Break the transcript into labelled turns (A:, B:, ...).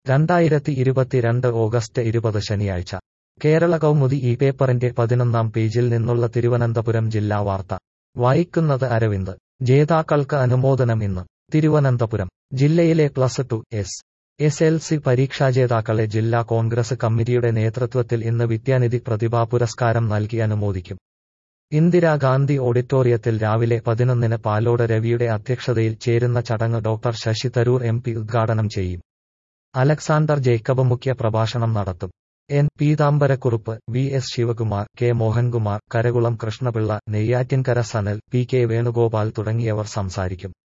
A: രണ്ടായിരത്തി ഇരുപത്തിരണ്ട് ഓഗസ്റ്റ് ഇരുപത് ശനിയാഴ്ച കേരള കൗമുദി ഈ പേപ്പറിന്റെ പതിനൊന്നാം പേജിൽ നിന്നുള്ള തിരുവനന്തപുരം ജില്ലാ വാർത്ത വായിക്കുന്നത് അരവിന്ദ് ജേതാക്കൾക്ക് അനുമോദനം ഇന്ന് തിരുവനന്തപുരം ജില്ലയിലെ plus two S S L C പരീക്ഷാജേതാക്കളെ ജില്ലാ കോൺഗ്രസ് കമ്മിറ്റിയുടെ നേതൃത്വത്തിൽ ഇന്ന് വിദ്യാനിധി പ്രതിഭാ പുരസ്കാരം നൽകി അനുമോദിക്കും ഇന്ദിരാഗാന്ധി ഓഡിറ്റോറിയത്തിൽ രാവിലെ പതിനൊന്നിന് പാലോട് രവിയുടെ അധ്യക്ഷതയിൽ ചേരുന്ന ചടങ്ങ് doctor Shashi Tharoor M P ഉദ്ഘാടനം ചെയ്യും അലക്സാണ്ടർ ജേക്കബ് മുഖ്യ പ്രഭാഷണം നടത്തും N Peethambarakurup V S Sivakumar K Mohankumar Karakulam Krishnapillai Neyyattinkara Sanal P K Venugopal തുടങ്ങിയവർ സംസാരിക്കും